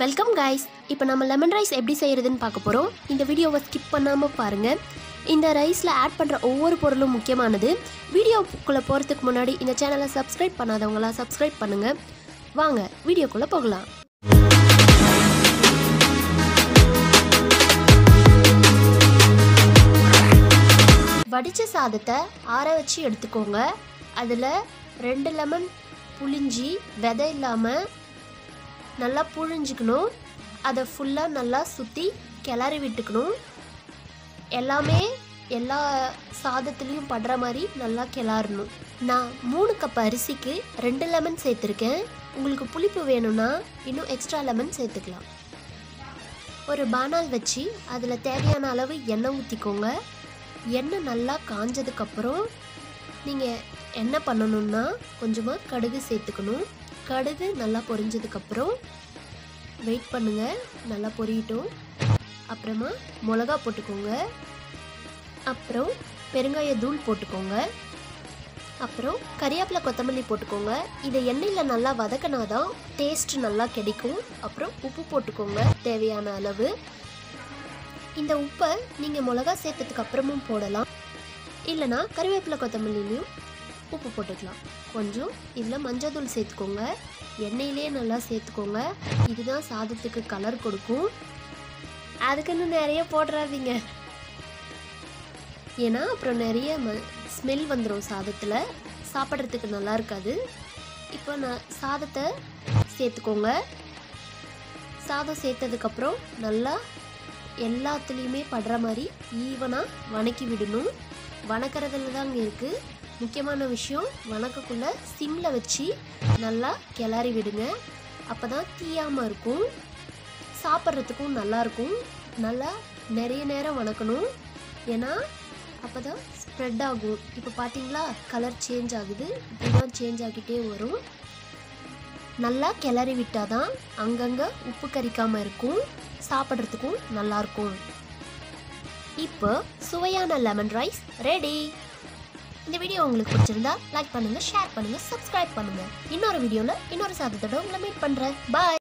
welcome guys இப்போ நம்ம lemon rice எப்படி செய்கிறதுன்னு பார்க்க போகிறோம் இந்த வீடியோவை ஸ்கிப் பண்ணாமல் பாருங்கள் இந்த ரைஸில் ஆட் பண்ணுற ஒவ்வொரு பொருளும் முக்கியமானது வீடியோக்குள்ளே போகிறதுக்கு முன்னாடி இந்த சேனலை சப்ஸ்கிரைப் பண்ணாதவங்களா சப்ஸ்கிரைப் பண்ணுங்கள் வாங்க வீடியோக்குள்ளே போகலாம் வடித்த சாதத்தை ஆற வச்சு எடுத்துக்கோங்க அதில் ரெண்டு லெமன் புளிஞ்சி விதை இல்லாமல் நல்லா புழிஞ்சிக்கணும் அதை ஃபுல்லாக நல்லா சுற்றி கிளறி விட்டுக்கணும் எல்லாமே எல்லா சாதத்துலேயும் படுற மாதிரி நல்லா கிளறணும் நான் மூணு கப் அரிசிக்கு ரெண்டு லெமன் சேர்த்துருக்கேன் உங்களுக்கு புளிப்பு வேணும்னா இன்னும் எக்ஸ்ட்ரா லெமன் சேர்த்துக்கலாம் ஒரு பானால் வச்சு அதில் தேவையான அளவு எண்ணெய் ஊற்றிக்கோங்க எண்ணெய் நல்லா காஞ்சதுக்கப்புறம் நீங்கள் என்ன பண்ணணும்னா கொஞ்சமாக கடுகு சேர்த்துக்கணும் கடுகு நல்லா பொரிஞ்சதுக்கப்புறம் வெயிட் பண்ணுங்கள் நல்லா பொரியட்டும் அப்புறமா மிளகா போட்டுக்கோங்க அப்புறம் பெருங்காய தூள் போட்டுக்கோங்க அப்புறம் கறியாப்பிலை கொத்தமல்லி போட்டுக்கோங்க இதை எண்ணெயில் நல்லா வதக்கினாதான் டேஸ்ட் நல்லா கிடைக்கும் அப்புறம் உப்பு போட்டுக்கோங்க தேவையான அளவு இந்த உப்பை நீங்கள் மிளகா சேர்த்ததுக்கு அப்புறமும் போடலாம் இல்லைனா கறிவேப்பிலை கொத்தமல்லிலையும் உப்பு போட்டுக்கலாம் கொஞ்சம் இதில் மஞ்சள் தூள் சேர்த்துக்கோங்க எண்ணெயிலே நல்லா சேர்த்துக்கோங்க இதுதான் சாதத்துக்கு கலர் கொடுக்கும் அதுக்குன்னு நிறைய போடுறாதீங்க ஏன்னா அப்புறம் நிறைய ம ஸ்மெல் வந்துடும் சாதத்தில் சாப்பிட்றதுக்கு நல்லா இருக்காது இப்போ நான் சாதத்தை சேர்த்துக்கோங்க சாதம் சேர்த்ததுக்கப்புறம் நல்லா எல்லாத்துலேயுமே படுற மாதிரி ஈவனாக வணக்கி விடணும் வணக்கிறதுல தாங்க இருக்குது முக்கியமான விஷயம் வணக்கக்குள்ளே சிம்மில் வச்சு நல்லா கிளறி விடுங்க அப்போ தான் தீயாமல் இருக்கும் சாப்பிட்றதுக்கும் நல்லாயிருக்கும் நல்லா நிறைய நேரம் வணக்கணும் ஏன்னா அப்போ தான் ஸ்ப்ரெட் ஆகும் இப்போ பார்த்தீங்களா கலர் சேஞ்ச் ஆகுது இப்படி தான் சேஞ்ச் ஆகிட்டே வரும் நல்லா கிளறி விட்டால் தான் அங்கங்கே உப்பு கறிக்காமல் இருக்கும் சாப்பிட்றதுக்கும் நல்லாயிருக்கும் இப்போ சுவையான லெமன் ரைஸ் ரெடி இந்த வீடியோ உங்களுக்கு பிடிச்சிருந்தா லைக் பண்ணுங்கள் ஷேர் பண்ணுங்கள் சப்ஸ்கிரைப் பண்ணுங்கள் இன்னொரு வீடியோவில் இன்னொரு சாதத்தோட உங்களை மீட் பண்ணுறேன் பாய்